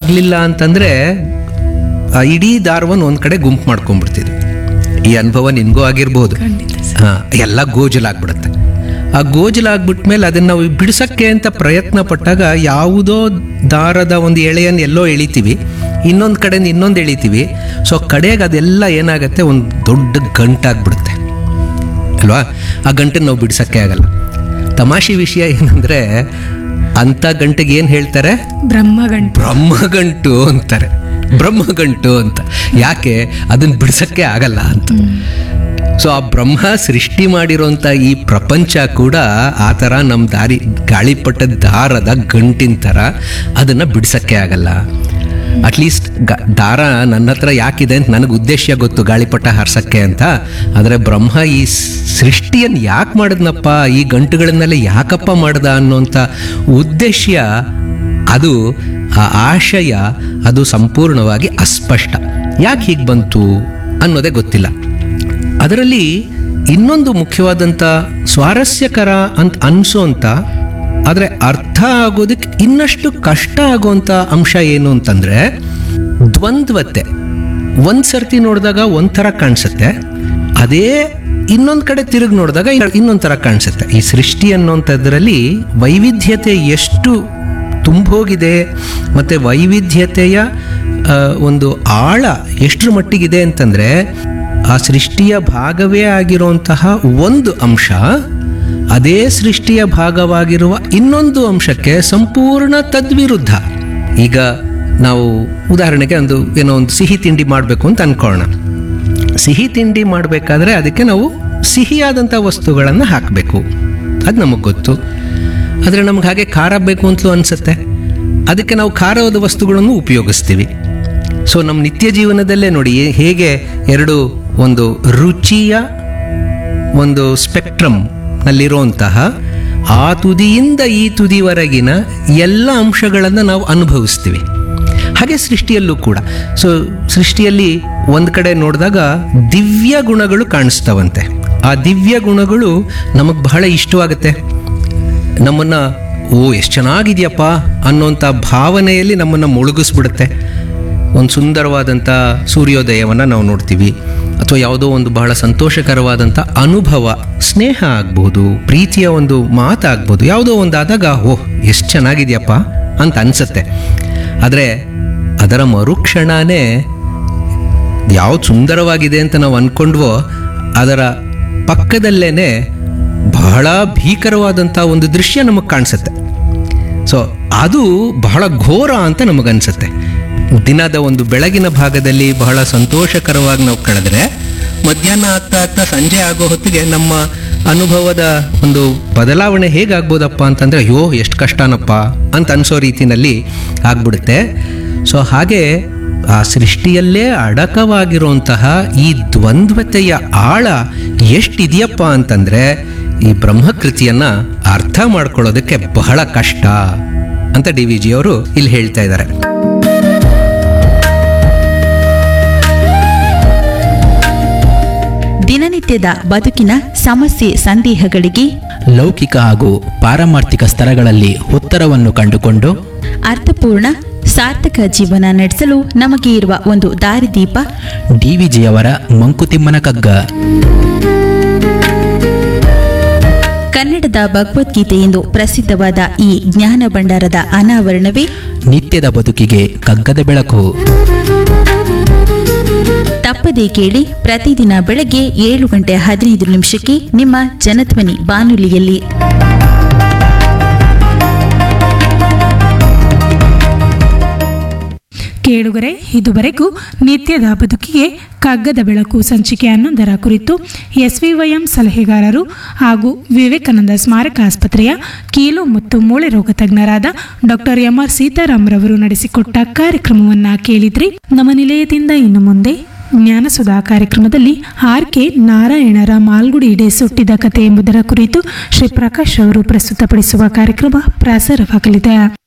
ಆಗಲಿಲ್ಲ ಅಂತಂದರೆ ಆ ಇಡೀ ದಾರವನ್ನು ಒಂದು ಕಡೆ ಗುಂಪು ಮಾಡ್ಕೊಂಡ್ಬಿಡ್ತಿದ್ವಿ ಈ ಅನುಭವ ನಿನಗೂ ಆಗಿರ್ಬೋದು ಹಾಂ ಎಲ್ಲ ಗೋಜಲಾಗ್ಬಿಡುತ್ತೆ ಆ ಗೋಜಲಾಗ್ಬಿಟ್ಮೇಲೆ ಅದನ್ನು ನಾವು ಬಿಡಿಸೋಕ್ಕೆ ಅಂತ ಪ್ರಯತ್ನ ಪಟ್ಟಾಗ ಯಾವುದೋ ದಾರದ ಒಂದು ಎಳೆಯನ್ನು ಎಲ್ಲೋ ಎಳಿತೀವಿ ಇನ್ನೊಂದು ಕಡೆಯಿಂದ ಇನ್ನೊಂದು ಎಳಿತೀವಿ ಸೊ ಕಡೆಗೆ ಅದೆಲ್ಲ ಏನಾಗುತ್ತೆ ಒಂದು ದೊಡ್ಡ ಗಂಟಾಗ್ಬಿಡುತ್ತೆ ಅಲ್ವಾ ಆ ಗಂಟನ್ನು ನಾವು ಬಿಡಿಸೋಕ್ಕೆ ಆಗಲ್ಲ ತಮಾಷೆ ವಿಷಯ ಏನಂದರೆ ಅಂಥ ಗಂಟೆಗೆ ಏನು ಹೇಳ್ತಾರೆ ಬ್ರಹ್ಮಗಂಟು ಬ್ರಹ್ಮಗಂಟು ಅಂತಾರೆ ಬ್ರಹ್ಮಗಂಟು ಅಂತ ಯಾಕೆ ಅದನ್ನ ಬಿಡಿಸಕ್ಕೆ ಆಗಲ್ಲ ಅಂತ ಸೊ ಆ ಬ್ರಹ್ಮ ಸೃಷ್ಟಿ ಮಾಡಿರೋಂಥ ಈ ಪ್ರಪಂಚ ಕೂಡ ಆ ಥರ ನಮ್ಮ ದಾರಿ ಗಾಳಿಪಟ ದಾರದ ಗಂಟಿನ ಥರ ಅದನ್ನು ಬಿಡಿಸಕ್ಕೆ ಆಗಲ್ಲ ಅಟ್ಲೀಸ್ಟ್ ಗ ದಾರ ನನ್ನ ಹತ್ರ ಯಾಕಿದೆ ಅಂತ ನನಗೆ ಉದ್ದೇಶ ಗೊತ್ತು ಗಾಳಿಪಟ ಹಾರ್ಸಕ್ಕೆ ಅಂತ ಆದರೆ ಬ್ರಹ್ಮ ಈ ಸೃಷ್ಟಿಯನ್ನು ಯಾಕೆ ಮಾಡಿದ್ನಪ್ಪ ಈ ಗಂಟುಗಳನ್ನೆಲ್ಲ ಯಾಕಪ್ಪ ಮಾಡ್ದ ಅನ್ನೋಂಥ ಉದ್ದೇಶ ಅದು ಆ ಆಶಯ ಅದು ಸಂಪೂರ್ಣವಾಗಿ ಅಸ್ಪಷ್ಟ ಯಾಕೆ ಹೀಗೆ ಬಂತು ಅನ್ನೋದೇ ಗೊತ್ತಿಲ್ಲ ಅದರಲ್ಲಿ ಇನ್ನೊಂದು ಮುಖ್ಯವಾದಂಥ ಸ್ವಾರಸ್ಯಕರ ಅಂತ ಅನಿಸೋಂಥ ಆದರೆ ಅರ್ಥ ಆಗೋದಕ್ಕೆ ಇನ್ನಷ್ಟು ಕಷ್ಟ ಆಗುವಂಥ ಅಂಶ ಏನು ಅಂತಂದರೆ ದ್ವಂದ್ವತೆ ಒಂದು ಸರ್ತಿ ನೋಡಿದಾಗ ಒಂಥರ ಕಾಣಿಸುತ್ತೆ ಅದೇ ಇನ್ನೊಂದು ಕಡೆ ತಿರುಗಿ ನೋಡಿದಾಗ ಇನ್ನೊಂದು ಥರ ಕಾಣಿಸುತ್ತೆ ಈ ಸೃಷ್ಟಿ ಅನ್ನೋಂಥದ್ರಲ್ಲಿ ವೈವಿಧ್ಯತೆ ಎಷ್ಟು ತುಂಬೋಗಿದೆ ಮತ್ತು ವೈವಿಧ್ಯತೆಯ ಆ, ಒಂದು ಆಳ ಎಷ್ಟರ ಮಟ್ಟಿಗಿದೆ ಅಂತಂದರೆ ಆ ಸೃಷ್ಟಿಯ ಭಾಗವೇ ಆಗಿರುವಂತಹ ಒಂದು ಅಂಶ ಅದೇ ಸೃಷ್ಟಿಯ ಭಾಗವಾಗಿರುವ ಇನ್ನೊಂದು ಅಂಶಕ್ಕೆ ಸಂಪೂರ್ಣ ತದ್ವಿರುದ್ಧ ಈಗ ನಾವು ಉದಾಹರಣೆಗೆ ಒಂದು ಏನೋ ಒಂದು ಸಿಹಿ ತಿಂಡಿ ಮಾಡಬೇಕು ಅಂತ ಅನ್ಕೊಳ್ಳೋಣ ಸಿಹಿ ತಿಂಡಿ ಮಾಡಬೇಕಾದ್ರೆ ಅದಕ್ಕೆ ನಾವು ಸಿಹಿಯಾದಂಥ ವಸ್ತುಗಳನ್ನು ಹಾಕಬೇಕು ಅದು ನಮಗೆ ಗೊತ್ತು ಆದರೆ ನಮ್ಗೆ ಹಾಗೆ ಖಾರ ಬೇಕು ಅಂತಲೂ ಅನಿಸುತ್ತೆ ಅದಕ್ಕೆ ನಾವು ಖಾರದ ವಸ್ತುಗಳನ್ನು ಉಪಯೋಗಿಸ್ತೀವಿ ಸೊ ನಮ್ಮ ನಿತ್ಯ ಜೀವನದಲ್ಲೇ ನೋಡಿ ಹೇಗೆ ಎರಡು ಒಂದು ರುಚಿಯ ಒಂದು ಸ್ಪೆಕ್ಟ್ರಮ್ ನಲ್ಲಿರುವಂತಹ ಆ ತುದಿಯಿಂದ ಈ ತುದಿವರೆಗಿನ ಎಲ್ಲ ಅಂಶಗಳನ್ನು ನಾವು ಅನುಭವಿಸ್ತೀವಿ ಹಾಗೆ ಸೃಷ್ಟಿಯಲ್ಲೂ ಕೂಡ ಸೊ ಸೃಷ್ಟಿಯಲ್ಲಿ ಒಂದು ಕಡೆ ನೋಡಿದಾಗ ದಿವ್ಯ ಗುಣಗಳು ಕಾಣಿಸ್ತವಂತೆ ಆ ದಿವ್ಯ ಗುಣಗಳು ನಮಗೆ ಬಹಳ ಇಷ್ಟವಾಗುತ್ತೆ ನಮ್ಮನ್ನು ಓ ಎಷ್ಟು ಚೆನ್ನಾಗಿದೆಯಪ್ಪ ಅನ್ನೋಂಥ ಭಾವನೆಯಲ್ಲಿ ನಮ್ಮನ್ನು ಮುಳುಗಿಸ್ಬಿಡುತ್ತೆ ಒಂದು ಸುಂದರವಾದಂಥ ಸೂರ್ಯೋದಯವನ್ನು ನಾವು ನೋಡ್ತೀವಿ ಅಥವಾ ಯಾವುದೋ ಒಂದು ಬಹಳ ಸಂತೋಷಕರವಾದಂಥ ಅನುಭವ ಸ್ನೇಹ ಆಗ್ಬೋದು ಪ್ರೀತಿಯ ಒಂದು ಮಾತಾಗ್ಬೋದು ಯಾವುದೋ ಒಂದು ಆದಾಗ ಓಹ್ ಎಷ್ಟು ಚೆನ್ನಾಗಿದೆಯಪ್ಪ ಅಂತ ಅನಿಸುತ್ತೆ ಆದರೆ ಅದರ ಮರುಕ್ಷಣನೇ ಯಾವ್ದು ಸುಂದರವಾಗಿದೆ ಅಂತ ನಾವು ಅಂದ್ಕೊಂಡ್ವೋ ಅದರ ಪಕ್ಕದಲ್ಲೇನೆ ಬಹಳ ಭೀಕರವಾದಂಥ ಒಂದು ದೃಶ್ಯ ನಮಗೆ ಕಾಣಿಸುತ್ತೆ ಸೊ ಅದು ಬಹಳ ಘೋರ ಅಂತ ನಮಗನ್ಸುತ್ತೆ ದಿನದ ಒಂದು ಬೆಳಗಿನ ಭಾಗದಲ್ಲಿ ಬಹಳ ಸಂತೋಷಕರವಾಗಿ ನಾವು ಕಳೆದ್ರೆ ಮಧ್ಯಾಹ್ನ ಆಗ್ತಾ ಆಗ್ತಾ ಸಂಜೆ ಆಗೋ ಹೊತ್ತಿಗೆ ನಮ್ಮ ಅನುಭವದ ಒಂದು ಬದಲಾವಣೆ ಹೇಗಾಗ್ಬೋದಪ್ಪ ಅಂತಂದರೆ ಅಯ್ಯೋ ಎಷ್ಟು ಕಷ್ಟನಪ್ಪ ಅಂತ ಅನಿಸೋ ರೀತಿನಲ್ಲಿ ಆಗ್ಬಿಡುತ್ತೆ ಸೊ ಹಾಗೆ ಆ ಸೃಷ್ಟಿಯಲ್ಲೇ ಅಡಕವಾಗಿರುವಂತಹ ಈ ದ್ವಂದ್ವತೆಯ ಆಳ ಎಷ್ಟಿದೆಯಪ್ಪ ಅಂತಂದರೆ ಈ ಬ್ರಹ್ಮಕೃತಿಯನ್ನು ಅರ್ಥ ಮಾಡ್ಕೊಳ್ಳೋದಕ್ಕೆ ಬಹಳ ಕಷ್ಟ ಅಂತ ಡಿ ವಿ ಜಿ ಅವರು ಇಲ್ಲಿ ಹೇಳ್ತಾ ಇದ್ದಾರೆ ದಿನನಿತ್ಯದ ಬದುಕಿನ ಸಮಸ್ಯೆ ಸಂದೇಹಗಳಿಗೆ ಲೌಕಿಕ ಹಾಗೂ ಪಾರಮಾರ್ಥಿಕ ಸ್ತರಗಳಲ್ಲಿ ಉತ್ತರವನ್ನು ಕಂಡುಕೊಂಡು ಅರ್ಥಪೂರ್ಣ ಸಾರ್ಥಕ ಜೀವನ ನಡೆಸಲು ನಮಗೆ ಇರುವ ಒಂದು ದಾರಿದೀಪ ಡಿವಿಜಿಯವರ ಮಂಕುತಿಮ್ಮನ ಕಗ್ಗ ಕನ್ನಡದ ಭಗವದ್ಗೀತೆ ಎಂದು ಪ್ರಸಿದ್ಧವಾದ ಈ ಜ್ಞಾನ ಭಂಡಾರದ ಅನಾವರಣವೇ ನಿತ್ಯದ ಬದುಕಿಗೆ ಕಗ್ಗದ ಬೆಳಕು ತಪ್ಪದೇ ಕೇಳಿ ಪ್ರತಿದಿನ ಬೆಳಗ್ಗೆ ಏಳು ಗಂಟೆ ಹದಿನೈದು ನಿಮಿಷಕ್ಕೆ ನಿಮ್ಮ ಜನಧ್ವನಿ ಬಾನುಲಿಯಲ್ಲಿ ಕೇಳುಗರೆ ಇದುವರೆಗೂ ನಿತ್ಯದ ಬದುಕಿಗೆ ಕಗ್ಗದ ಬೆಳಕು ಸಂಚಿಕೆ ಹನ್ನೊಂದರ ಕುರಿತು ಎಸ್ವಿವೈಎಂ ಸಲಹೆಗಾರರು ಹಾಗೂ ವಿವೇಕಾನಂದ ಸ್ಮಾರಕ ಆಸ್ಪತ್ರೆಯ ಕೀಲು ಮತ್ತು ಮೂಳೆ ರೋಗ ತಜ್ಞರಾದ ಡಾಕ್ಟರ್ ಎಂ ಆರ್ ಸೀತಾರಾಮ್ರವರು ನಡೆಸಿಕೊಟ್ಟ ಕಾರ್ಯಕ್ರಮವನ್ನ ಕೇಳಿದ್ರಿ ನಮ್ಮ ನಿಲಯದಿಂದ ಇನ್ನು ಮುಂದೆ ಜ್ಞಾನಸುಧಾ ಕಾರ್ಯಕ್ರಮದಲ್ಲಿ ಆರ್ ಕೆ ನಾರಾಯಣರ ಮಾಲ್ಗುಡಿ ಇಡೆ ಸುಟ್ಟಿದ ಕಥೆ ಎಂಬುದರ ಕುರಿತು ಶ್ರೀ ಪ್ರಕಾಶ್ ಅವರು ಪ್ರಸ್ತುತಪಡಿಸುವ ಕಾರ್ಯಕ್ರಮ ಪ್ರಸಾರವಾಗಲಿದೆ